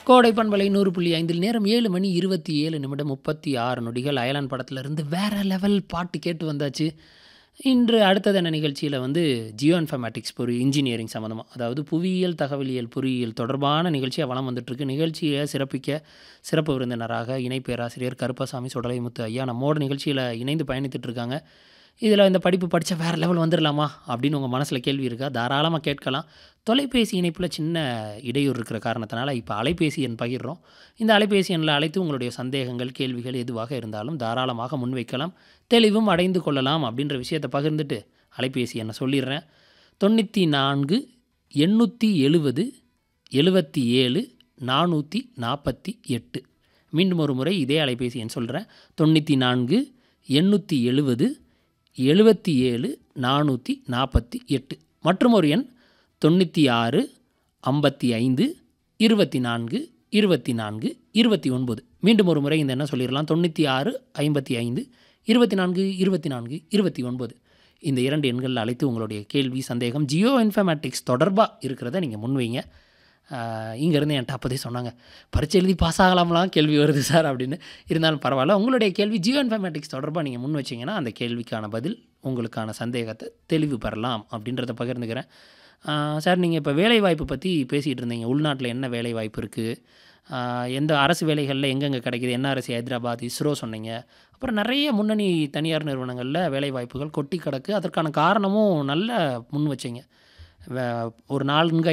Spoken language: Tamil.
கோடை பண்பலை நூறு புள்ளி ஐந்தில் நேரம் ஏழு மணி இருபத்தி ஏழு நிமிடம் முப்பத்தி ஆறு நொடிகள் அயலான் படத்துலேருந்து வேற லெவல் பாட்டு கேட்டு வந்தாச்சு இன்று அடுத்தது என்ன நிகழ்ச்சியில் வந்து ஜியோ இன்ஃபர்மேட்டிக்ஸ் பொறி இன்ஜினியரிங் சம்மந்தமாக அதாவது புவியியல் தகவலியல் பொறியியல் தொடர்பான நிகழ்ச்சியாக வளம் வந்துட்டுருக்கு நிகழ்ச்சியை சிறப்பிக்க சிறப்பு விருந்தினராக இணை பேராசிரியர் கருப்பசாமி சுடலைமுத்து ஐயா நம்மோட நிகழ்ச்சியில் இணைந்து பயணித்துட்டு இருக்காங்க இதில் இந்த படிப்பு படித்தா வேறு லெவல் வந்துடலாமா அப்படின்னு உங்கள் மனசில் கேள்வி இருக்கா தாராளமாக கேட்கலாம் தொலைபேசி இணைப்பில் சின்ன இடையூறு இருக்கிற காரணத்தினால இப்போ அலைபேசி எண் பகிர்றோம் இந்த அலைபேசி எண்ணில் அழைத்து உங்களுடைய சந்தேகங்கள் கேள்விகள் எதுவாக இருந்தாலும் தாராளமாக முன்வைக்கலாம் தெளிவும் அடைந்து கொள்ளலாம் அப்படின்ற விஷயத்தை பகிர்ந்துட்டு அலைபேசி எண்ணை சொல்லிடுறேன் தொண்ணூற்றி நான்கு எண்ணூற்றி எழுபது எழுபத்தி ஏழு நானூற்றி நாற்பத்தி எட்டு மீண்டும் ஒரு முறை இதே அலைபேசி எண் சொல்கிறேன் தொண்ணூற்றி நான்கு எண்ணூற்றி எழுபது எழுபத்தி ஏழு நானூற்றி நாற்பத்தி எட்டு மற்றும் ஒரு எண் தொண்ணூற்றி ஆறு ஐம்பத்தி ஐந்து இருபத்தி நான்கு இருபத்தி நான்கு இருபத்தி ஒன்பது மீண்டும் ஒரு முறை இந்த என்ன சொல்லிடலாம் தொண்ணூற்றி ஆறு ஐம்பத்தி ஐந்து இருபத்தி நான்கு இருபத்தி நான்கு இருபத்தி ஒன்பது இந்த இரண்டு எண்களில் அழைத்து உங்களுடைய கேள்வி சந்தேகம் ஜியோ இன்ஃபர்மேட்டிக்ஸ் தொடர்பாக இருக்கிறத நீங்கள் முன்வைங்க இங்கேருந்து என்கிட்ட அப்போதே சொன்னாங்க பரீட்சை எழுதி பாஸ் ஆகலாம்லாம் கேள்வி வருது சார் அப்படின்னு இருந்தாலும் பரவாயில்ல உங்களுடைய கேள்வி ஜியோ இன்ஃபர்மேட்டிக்ஸ் தொடர்பாக நீங்கள் முன் வச்சிங்கன்னா அந்த கேள்விக்கான பதில் உங்களுக்கான சந்தேகத்தை தெளிவு பெறலாம் அப்படின்றத பகிர்ந்துக்கிறேன் சார் நீங்கள் இப்போ வேலைவாய்ப்பு பற்றி பேசிகிட்டு இருந்தீங்க உள்நாட்டில் என்ன வேலைவாய்ப்பு இருக்குது எந்த அரசு வேலைகளில் எங்கெங்கே கிடைக்குது என்ஆர்எஸ்சி ஹைதராபாத் இஸ்ரோ சொன்னீங்க அப்புறம் நிறைய முன்னணி தனியார் நிறுவனங்களில் வேலைவாய்ப்புகள் கொட்டி கிடக்கு அதற்கான காரணமும் நல்ல முன் வச்சிங்க ஒரு நான்கு